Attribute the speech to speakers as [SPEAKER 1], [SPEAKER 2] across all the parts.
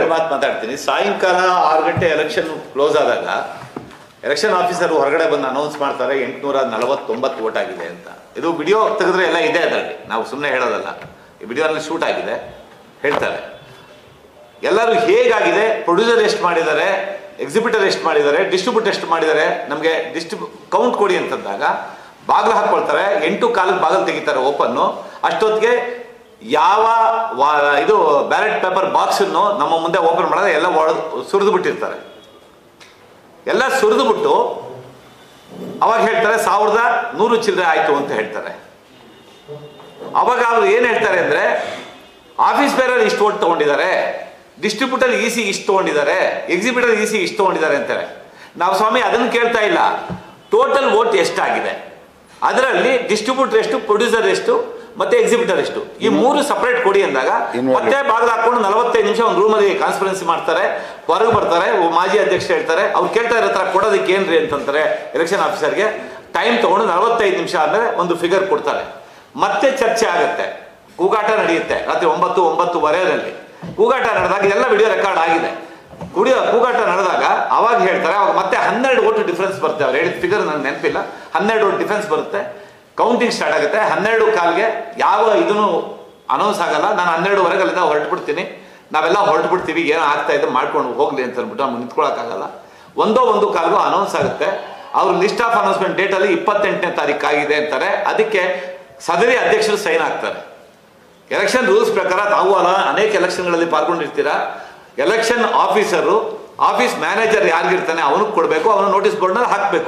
[SPEAKER 1] ಮಾತು ಮಾತಾಡ್ತೀನಿ ಸಾಯಂಕಾಲ ಆರು ಗಂಟೆ ಎಲೆಕ್ಷನ್ ಕ್ಲೋಸ್ ಆದಾಗ ಎಲೆಕ್ಷನ್ ಆಫೀಸರ್ ಹೊರಗಡೆ ಬಂದು ಅನೌನ್ಸ್ ಮಾಡ್ತಾರೆ ಎಂಟುನೂರ ನಲವತ್ತೊಂಬತ್ತು ಓಟ್ ಆಗಿದೆ ಅಂತ ಇದು ವಿಡಿಯೋ ತೆಗೆದ್ರೆ ಎಲ್ಲ ಇದೆ ಅದರಲ್ಲಿ ನಾವು ಸುಮ್ಮನೆ ಹೇಳೋದಲ್ಲ ಈ ವಿಡಿಯೋನಲ್ಲಿ ಶೂಟ್ ಆಗಿದೆ ಹೇಳ್ತಾರೆ ಎಲ್ಲರೂ ಹೇಗಾಗಿದೆ ಪ್ರೊಡ್ಯೂಸರ್ ಎಷ್ಟು ಮಾಡಿದ್ದಾರೆ ಎಕ್ಸಿಬಿಟರ್ ಎಷ್ಟು ಮಾಡಿದ್ದಾರೆ ಡಿಸ್ಟ್ರಿಬ್ಯೂಟರ್ ಎಷ್ಟು ಮಾಡಿದ್ದಾರೆ ನಮಗೆ ಡಿಸ್ಟ್ರಿಬ್ಯೂ ಕೌಂಟ್ ಕೊಡಿ ಅಂತಂದಾಗ ಬಾಗಿಲು ಹಾಕ್ಕೊಳ್ತಾರೆ ಎಂಟು ಕಾಲಕ್ಕೆ ಬಾಗಿಲು ತೆಗಿತಾರೆ ಓಪನ್ನು ಅಷ್ಟೊತ್ತಿಗೆ ಯಾವ ವಾ- ಇದು ಬ್ಯಾಲೆಟ್ ಪೇಪರ್ ಬಾಕ್ಸನ್ನು ನಮ್ಮ ಮುಂದೆ ಓಪನ್ ಮಾಡಿದ್ರೆ ಎಲ್ಲ ಒಡೆದು ಸುರಿದು ಬಿಟ್ಟಿರ್ತಾರೆ ಎಲ್ಲ ಸುರಿದು ಬಿಟ್ಟು ಅವಾಗ ಹೇಳ್ತಾರೆ ಸಾವಿರದ ನೂರು ಚಿಲ್ಲರೆ ಆಯಿತು ಅಂತ ಹೇಳ್ತಾರೆ ಅವಾಗ ಅವರು ಏನು ಹೇಳ್ತಾರೆ ಅಂದರೆ ಆಫೀಸ್ ಬೇರೆಯವ್ರು ಇಷ್ಟು ಓಟ್ ತೊಗೊಂಡಿದ್ದಾರೆ ಡಿಸ್ಟ್ರಿಬ್ಯೂಟರ್ ಇ ಸಿ ಇಷ್ಟು ತೊಗೊಂಡಿದ್ದಾರೆ ಎಕ್ಸಿಬಿಟರ್ ಇ ಸಿ ಇಷ್ಟು ತೊಗೊಂಡಿದ್ದಾರೆ ಅಂತಾರೆ ನಾವು ಸ್ವಾಮಿ ಅದನ್ನು ಕೇಳ್ತಾ ಇಲ್ಲ ಟೋಟಲ್ ವೋಟ್ ಎಷ್ಟಾಗಿದೆ ಅದರಲ್ಲಿ ಡಿಸ್ಟ್ರಿಬ್ಯೂಟರ್ ಎಷ್ಟು ಪ್ರೊಡ್ಯೂಸರ್ ಎಷ್ಟು ಮತ್ತೆ ಎಕ್ಸಿಬಿಟರ್ ಎಷ್ಟು ಈ ಮೂರು ಸಪರೇಟ್ ಕೊಡಿ ಅಂದಾಗ
[SPEAKER 2] Invalid.
[SPEAKER 1] ಮತ್ತೆ ಬಾಗಿಲು ಹಾಕೊಂಡು ನಲವತ್ತೈದು ನಿಮಿಷ ಒಂದು ರೂಮಲ್ಲಿ ಕಾನ್ಸ್ಪರೆನ್ಸಿ ಮಾಡ್ತಾರೆ ಹೊರಗೆ ಬರ್ತಾರೆ ಒಬ್ಬ ಮಾಜಿ ಅಧ್ಯಕ್ಷ ಹೇಳ್ತಾರೆ ಅವ್ರು ಕೇಳ್ತಾ ಇರೋ ಹತ್ರ ಕೊಡೋದಕ್ಕೆ ಏನ್ರಿ ಅಂತಂತಾರೆ ಎಲೆಕ್ಷನ್ ಆಫೀಸರ್ಗೆ ಟೈಮ್ ತಗೊಂಡು ನಲವತ್ತೈದು ನಿಮಿಷ ಆದ್ಮೇಲೆ ಒಂದು ಫಿಗರ್ ಕೊಡ್ತಾರೆ ಮತ್ತೆ ಚರ್ಚೆ ಆಗುತ್ತೆ ಕೂಗಾಟ ನಡೆಯುತ್ತೆ ರಾತ್ರಿ ಒಂಬತ್ತು ಒಂಬತ್ತುವರೆಯಲ್ಲಿ ಕೂಗಾಟ ನಡೆದಾಗ ಎಲ್ಲ ವಿಡಿಯೋ ರೆಕಾರ್ಡ್ ಆಗಿದೆ ಕುಡಿಯೋ ಕೂಗಾಟ ನಡೆದಾಗ ಅವಾಗ ಹೇಳ್ತಾರೆ ಅವಾಗ ಮತ್ತೆ ಹನ್ನೆರಡು ಓಟು ಡಿಫ್ರೆನ್ಸ್ ಬರುತ್ತೆ ಅವ್ರು ಹೇಳಿದ ಫಿಗರ್ ನನಗೆ ನೆನಪಿಲ್ಲ ಹನ್ನೆರಡು ಓಟ್ ಡಿಫ್ರೆನ್ಸ್ ಬರುತ್ತೆ ಕೌಂಟಿಂಗ್ ಸ್ಟಾರ್ಟ್ ಆಗುತ್ತೆ ಹನ್ನೆರಡು ಕಾಲ್ಗೆ ಯಾವ ಇದನ್ನು ಅನೌನ್ಸ್ ಆಗಲ್ಲ ನಾನು ಹನ್ನೆರಡುವರೆಗೆ ಅಲ್ಲಿಂದ ಹೊರಟು ಬಿಡ್ತೀನಿ ನಾವೆಲ್ಲ ಹೊರಟು ಬಿಡ್ತೀವಿ ಏನೋ ಆಗ್ತಾ ಇದೆ ಮಾಡ್ಕೊಂಡು ಹೋಗ್ಲಿ ಅಂತ ಅಂದ್ಬಿಟ್ಟು ನಮ್ಗೆ ನಿಂತ್ಕೊಳ್ಳೋಕ್ಕಾಗಲ್ಲ ಒಂದೋ ಒಂದು ಕಾಲ್ಗೂ ಅನೌನ್ಸ್ ಆಗುತ್ತೆ ಅವ್ರ ಲಿಸ್ಟ್ ಆಫ್ ಅನೌನ್ಸ್ಮೆಂಟ್ ಡೇಟಲ್ಲಿ ಇಪ್ಪತ್ತೆಂಟನೇ ತಾರೀಕು ಆಗಿದೆ ಅಂತಾರೆ ಅದಕ್ಕೆ ಸದರಿ ಅಧ್ಯಕ್ಷರು ಸೈನ್ ಆಗ್ತಾರೆ ಎಲೆಕ್ಷನ್ ರೂಲ್ಸ್ ಪ್ರಕಾರ ತಾವು ಅಲ್ಲ ಅನೇಕ ಎಲೆಕ್ಷನ್ಗಳಲ್ಲಿ ಪಾಲ್ಗೊಂಡಿರ್ತೀರಾ ಎಲೆಕ್ಷನ್ ಆಫೀಸರು ಆಫೀಸ್ ಮ್ಯಾನೇಜರ್ ಯಾರಿಗಿರ್ತಾನೆ ಅವನಿಗೆ ಕೊಡಬೇಕು ಅವನು ನೋಟಿಸ್ ಬೋರ್ಡ್ನಲ್ಲಿ ಹಾಕಬೇಕು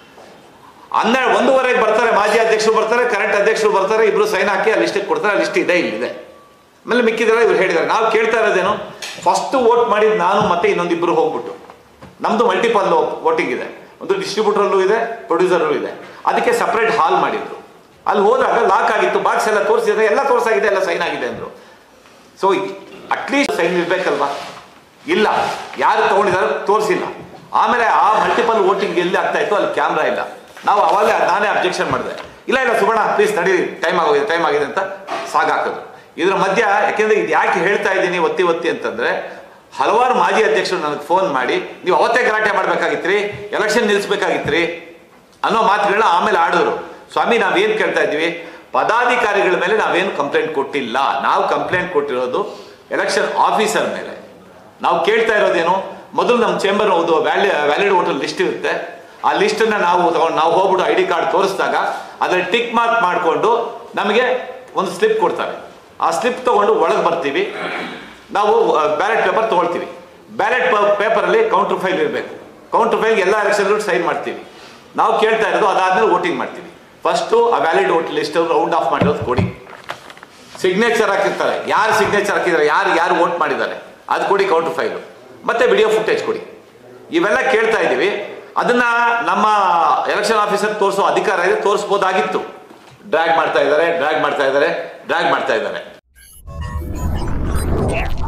[SPEAKER 1] ಹನ್ನೆರಡು ಒಂದೂವರೆಗೆ ಬರ್ತಾರೆ ಮಾಜಿ ಅಧ್ಯಕ್ಷರು ಬರ್ತಾರೆ ಕರೆಂಟ್ ಅಧ್ಯಕ್ಷರು ಬರ್ತಾರೆ ಇಬ್ರು ಸೈನ್ ಹಾಕಿ ಆ ಲಿಸ್ಟಿಗೆ ಕೊಡ್ತಾರೆ ಆ ಲಿಸ್ಟ್ ಇದೆ ಇಲ್ಲಿದೆ ಆಮೇಲೆ ಮಿಕ್ಕಿದ್ರೆ ಇವ್ರು ಹೇಳಿದ್ದಾರೆ ನಾವು ಕೇಳ್ತಾ ಇರೋದೇನು ಫಸ್ಟ್ ವೋಟ್ ಮಾಡಿದ ನಾನು ಮತ್ತೆ ಇನ್ನೊಂದಿಬ್ಬರು ಹೋಗ್ಬಿಟ್ಟು ನಮ್ದು ಮಲ್ಟಿಪಲ್ ವೋಟಿಂಗ್ ಇದೆ ಒಂದು ಡಿಸ್ಟ್ರಿಬ್ಯೂಟರಲ್ಲೂ ಇದೆ ಪ್ರೊಡ್ಯೂಸರಲ್ಲೂ ಇದೆ ಅದಕ್ಕೆ ಸಪ್ರೇಟ್ ಹಾಲ್ ಮಾಡಿದ್ರು ಅಲ್ಲಿ ಹೋದಾಗ ಲಾಕ್ ಆಗಿತ್ತು ಬಾಕ್ಸ್ ಎಲ್ಲ ತೋರಿಸಿದ್ರೆ ಎಲ್ಲ ತೋರಿಸಾಗಿದೆ ಎಲ್ಲ ಸೈನ್ ಆಗಿದೆ ಅಂದರು ಸೊ ಅಟ್ಲೀಸ್ಟ್ ಸೈನ್ ಇರ್ಬೇಕಲ್ವಾ ಇಲ್ಲ ಯಾರು ತಗೊಂಡಿದ್ದಾರೆ ತೋರಿಸಿಲ್ಲ ಆಮೇಲೆ ಆ ಮಲ್ಟಿಪಲ್ ವೋಟಿಂಗ್ ಎಲ್ಲಿ ಆಗ್ತಾ ಇತ್ತು ಅಲ್ಲಿ ಕ್ಯಾಮ್ರಾ ಇಲ್ಲ ನಾವು ಅವಾಗಲೇ ನಾನೇ ಅಬ್ಜೆಕ್ಷನ್ ಮಾಡಿದೆ ಇಲ್ಲ ಇಲ್ಲ ಸುಬಣ ಪ್ಲೀಸ್ ನಡೀರಿ ಟೈಮ್ ಆಗೋಗಿದೆ ಟೈಮ್ ಆಗಿದೆ ಅಂತ ಸಾಗಾಕೋದು ಇದ್ರ ಮಧ್ಯ ಯಾಕೆಂದ್ರೆ ಇದು ಯಾಕೆ ಹೇಳ್ತಾ ಇದ್ದೀನಿ ಒತ್ತಿ ಒತ್ತಿ ಅಂತಂದ್ರೆ ಹಲವಾರು ಮಾಜಿ ಅಧ್ಯಕ್ಷರು ನನಗೆ ಫೋನ್ ಮಾಡಿ ನೀವು ಅವತ್ತೇ ಗಲಾಟೆ ಮಾಡ್ಬೇಕಾಗಿತ್ರಿ ಎಲೆಕ್ಷನ್ ನಿಲ್ಲಿಸ್ಬೇಕಾಗಿತ್ರಿ ಅನ್ನೋ ಮಾತುಗಳನ್ನ ಆಮೇಲೆ ಆಡೋರು ಸ್ವಾಮಿ ನಾವೇನು ಕೇಳ್ತಾ ಇದ್ದೀವಿ ಪದಾಧಿಕಾರಿಗಳ ಮೇಲೆ ನಾವೇನು ಕಂಪ್ಲೇಂಟ್ ಕೊಟ್ಟಿಲ್ಲ ನಾವು ಕಂಪ್ಲೇಂಟ್ ಕೊಟ್ಟಿರೋದು ಎಲೆಕ್ಷನ್ ಆಫೀಸರ್ ಮೇಲೆ ನಾವು ಕೇಳ್ತಾ ಇರೋದೇನು ಮೊದಲು ನಮ್ಮ ಚೇಂಬರ್ ಒಂದು ವ್ಯಾಲಿ ವ್ಯಾಲಿಡ್ ವೋಟರ್ ಲಿಸ್ಟ್ ಇರುತ್ತೆ ಆ ಲಿಸ್ಟನ್ನ ನಾವು ತಗೊಂಡು ನಾವು ಹೋಗ್ಬಿಟ್ಟು ಐ ಡಿ ಕಾರ್ಡ್ ತೋರಿಸಿದಾಗ ಅದರಲ್ಲಿ ಟಿಕ್ ಮಾರ್ಕ್ ಮಾಡಿಕೊಂಡು ನಮಗೆ ಒಂದು ಸ್ಲಿಪ್ ಕೊಡ್ತಾರೆ ಆ ಸ್ಲಿಪ್ ತಗೊಂಡು ಒಳಗೆ ಬರ್ತೀವಿ ನಾವು ಬ್ಯಾಲೆಟ್ ಪೇಪರ್ ತೊಗೊಳ್ತೀವಿ ಬ್ಯಾಲೆಟ್ ಪೇಪರಲ್ಲಿ ಕೌಂಟರ್ ಫೈಲ್ ಇರಬೇಕು ಕೌಂಟರ್ ಫೈಲ್ ಎಲ್ಲ ಎಲೆಕ್ಷನ್ಗಳು ಸೈನ್ ಮಾಡ್ತೀವಿ ನಾವು ಕೇಳ್ತಾ ಇರೋದು ಅದಾದ್ಮೇಲೆ ವೋಟಿಂಗ್ ಮಾಡ್ತೀವಿ ಫಸ್ಟು ಆ valid vote list round off ಮಾಡಿರೋದು ಕೊಡಿ ಸಿಗ್ನೇಚರ್ ಹಾಕಿರ್ತಾರೆ ಯಾರು ಸಿಗ್ನೇಚರ್ ಹಾಕಿದ್ದಾರೆ ಯಾರು ಯಾರು ವೋಟ್ ಮಾಡಿದ್ದಾರೆ ಅದು ಕೊಡಿ ಕೌಂಟರ್ ಫೈಲು ಮತ್ತೆ ವಿಡಿಯೋ ಫುಟೇಜ್ ಕೊಡಿ ಇವೆಲ್ಲ ಕೇಳ್ತಾ ಇದ್ದೀವಿ ಅದನ್ನ ನಮ್ಮ ಎಲೆಕ್ಷನ್ ಆಫೀಸರ್ ತೋರಿಸೋ ಅಧಿಕಾರ ಇದೆ ತೋರಿಸ್ಬೋದಾಗಿತ್ತು ಡ್ರ್ಯಾಗ್ ಮಾಡ್ತಾ ಇದ್ದಾರೆ ಡ್ರ್ಯಾಗ್ ಮಾಡ್ತಾ ಇದ್ದಾರೆ ಡ್ರ್ಯಾಗ್ ಮಾಡ್ತಾ ಇದ್ದಾರೆ